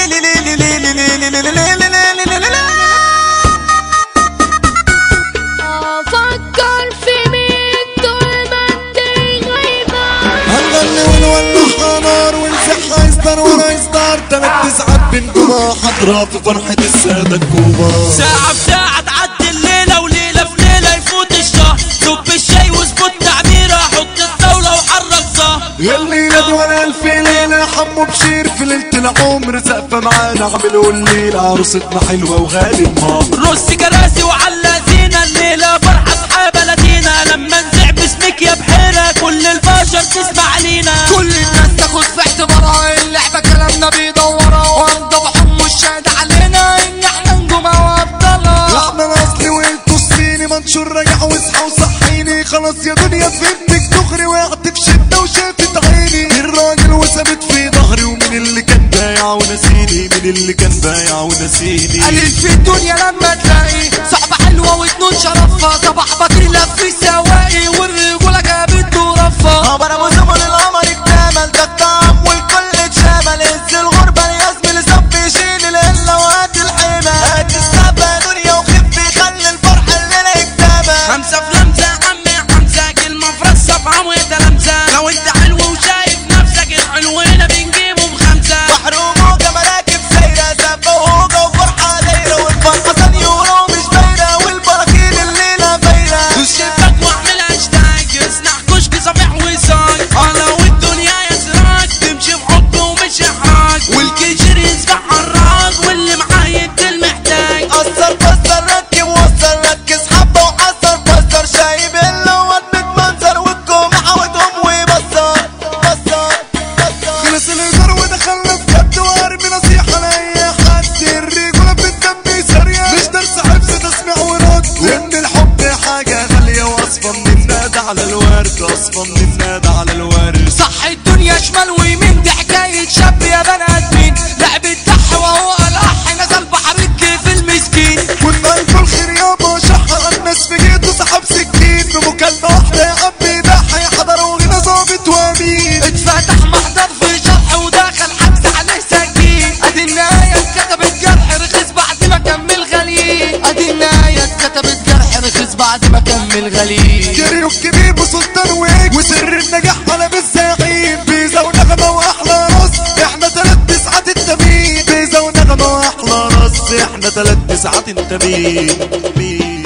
افكر في مين طول ما انت غايبة هنغني ونولع نار ونزحها يصدر ورا يصدر تلات تسعات بنجومة حضرة في فرحة السادة الكبار ساعة بساعة تعدي الليلة وليلة في ليلة يفوت الشهر صب الشاي واظبط تعميرة حط الطاولة وحرك زهر الليلة دي ولا ألف ليلة حمو بشير في ليلة العمر سقفة معانا عملوا الليلة عروستنا حلوة وغالي المهر رص كراسي وعلى زينة الليلة فرحة أصحاب لدينا لما نزع باسمك يا بحيرة كل البشر تسمع لينا كل الناس تاخد في اعتبارها اللعبة كلامنا بيدورها وانضب حمو الشهد علينا ان احنا نجومها وابطالها احنا الاصلي وانتوا الصيني منشور راجع واصحى وصحيني خلاص يا دنيا فهمتك دغري وقعت في شدة وشافت عيني الراجل وثبت في ظهري ومن اللي كان بايع ونسيني من اللي كان بايع ونسيني قليل في الدنيا لما تلاقي صعبة حلوة وتنون شرفها صباح بكر لف سواقي والرجولة جابت رفة خبر ابو زمن القمر اكتمل ده الطعم والكل اتشمل هز الغربة الياسمين صف يشيل القلة وهات الحمى هات السبة يا دنيا وخف خلي الفرح الليلة يكتمل خمسة في لمسة عمي حمزة كلمة في رصة في عمو لمسة لو انت حلو وشايف نفسك الحلوين بنجيبه بخمسة بحر وموجة مراكب سايرة سبة وهوجة وفرحة دايرة والفرحة ثانية ومش بايرة والبراكين الليلة بايرة الشباك واعمل هاشتاج اصنع كشك صفيح وصاج انا والدنيا يسراج تمشي بحب ومش احراج والكيشر يسبح عراج واللي معاه يدي المحتاج قصر فسر ركب وصل ركز حبة وحصر فسر شايب الا ودت منظر والجمعة وتقوم ويبصر بصر بصر خلص الهزار ودخلنا في جد وارمي نصيحة لأي حد الرجولة في الدم سريع مش درس حفظ تسمع ورد وإن الحب حاجة غالية وأصفى من النادى على الورد أصفى من النادى على الورد صح الدنيا شمال ويمين دي حكاية شاب يا بني ادمين لعبة دح وهو الأح نزل بحر في المسكين كنا ألف الخير يابا شح الناس في جيته سحب سكين بمكالمة واحدة يا عمي دح حضر وغنى ظابط وأمين اتفتح محضر في شرح ودخل حبس عليه سكين ادي النهاية اتكتبت جرح رخيص بعد ما كمل غليل ادي النهاية اتكتبت جرح رخيص بعد ما كمل غليل كريم كبير بسلطان ويك وسر النجاح على بالزعيم بيزا ونغمة وأحلى راس احنا تلات تسعات التميم بيزا ونغمة وأحلى راس احنا تلات تسعات التميم مين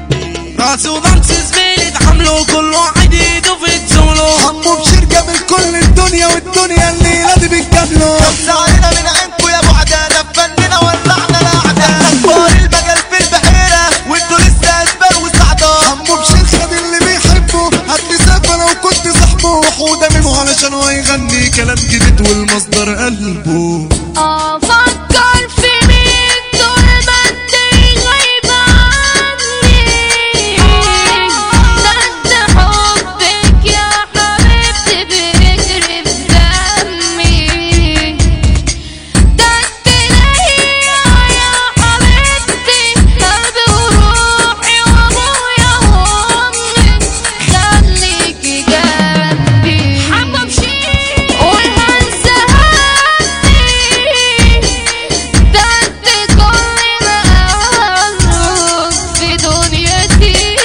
راس وضمس زميلي اتعاملوا كله عديد وفي تزولوا حمو بشير جامل كل الدنيا والدنيا الليلة دي بتجامله خمسة علينا من عينكوا يا بعدة ده فننا ولعنا الأعداء أكبر المجال في البحيرة وانتوا لسه أشبال وسعداء حمو بشير خد اللي بيحبه هات سافة لو كنت صاحبه وحودة منه علشان هو يغني كلام جديد والمصدر قلبه افكر في مين طول ما انت غايبة عني ده انت حبك يا حبيبتي بيجري في دمي ده انت ليا يا حبيبتي قلبي وروحي وابويا وامي خليكي جنبي حبة بشير والهنسى هاتي ده انت كل ما اقرب في دنيتي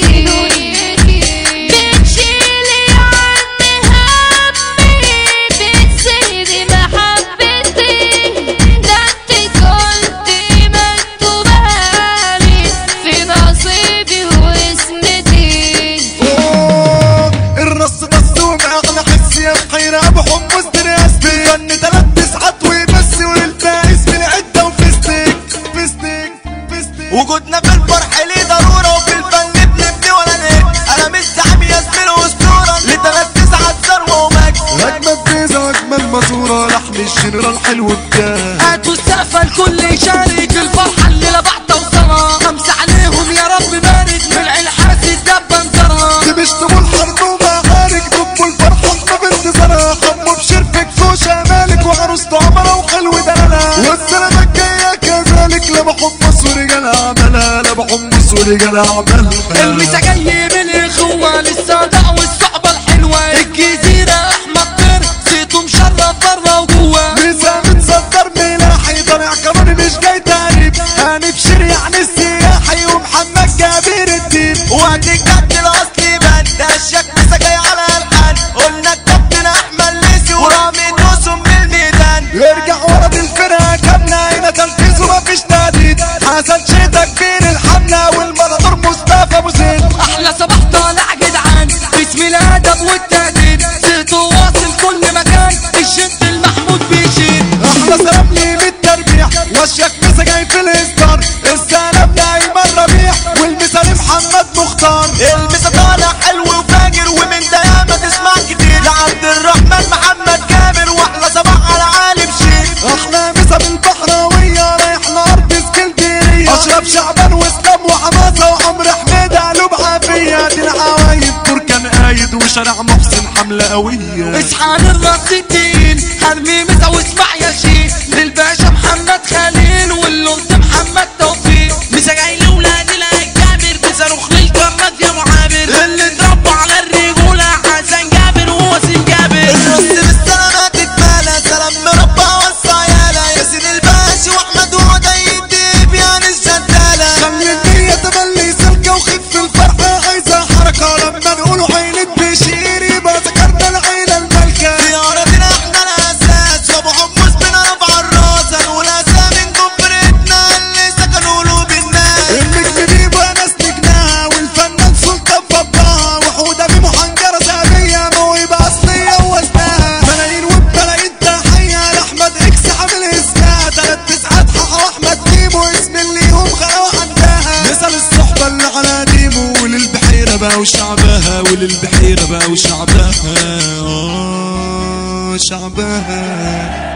بتشيلي عني همي بتزيدي محبتي ده انت كنت مكتوبالي في نصيبي واسمتي أوه، الرص مصدوم اغلى حس يا بحيرة ابو حمص دراسة فن تلات تسعات وبس والباقي اسم العدة وفستك فستك فستك وجودنا في الفرح ليه ضرورة وفي الفن بنبني ولا نهد أنا مش زعيم يا زميل وأسطورة لتلات تسعة ثروة ومجد اجمل بيزا واجمل ماسورة لحن الجنرال حلو بجد هاتوا السقف الكل يشارك الفرحة اللي لبعت وصلها خمسة عليهم يا رب بارك من العين حاسس دب انظرها دي مش طول حرب ومعارك دبوا الفرحة احنا بانتصارها حمو بشرفك فوشة مالك وعروسته عمرة وحلو دلالها والسلامة الجاية كذلك لا بحمص ورجال اعمالها لا بحمص ورجال اعمالها المسا جاي من الاخوة للصداع والصحبة الحلوة الجزيرة احمد طير صيته مشرف بره وجوه مسا متصدر ملاحي اشيك مسا جاي في الاصدار السلام لايمن ربيع والمثال محمد مختار المسا طالع حلو وفاجر ومن ده ياما تسمع كتير لعبد الرحمن محمد جابر واحلى صباح على عالم شيخ احنا مسا بالبحراوية رايحنا ارض اسكندرية اشرف شعبان واسلام وحماسة وعمر حميد قلوب عافية دي العوايد بركان قايد وشارع محسن حملة قوية اصحى للرص الدين هرمي مسا واسمع يا شيخ للباشا محمد خليل واللوز محمد توفيق مسا جاي لولاد الاكابر بصاروخ للكرات يا معابر اللي اتربوا على الرجولة حسن جابر ووسيم جابر الرص بالسلامات اتمالى سلام مربع والصيالة ياسين الباشا واحمد وعدي الديب يعني الجدالة خلي الدنيا تملي سلكة وخف الفرحة عايزة حركة لما نقولوا عيلة بشير يبقى ذكرنا العيلة الملكة زيارتنا احنا الاساس وابو حمص بنا رفع الراس هنقول اسامي كفرتنا اللي سكنوا قلوب الناس النجم بيبقى ناس نجناها والفنان سلطان فضاها وحودة بيبو حنجرة ذهبية موهبة أصلية ووزنها ملايين وبملايين تحية لأحمد إكس عامل اسمها تلات تسعات حاحة وأحمد ديمو اسم اللي هم خلقوا عندها مثل الصحبة اللي على ديمو وللبحيرة بقى وشعبها وللبحيرة بقى وشعبها آه شعبها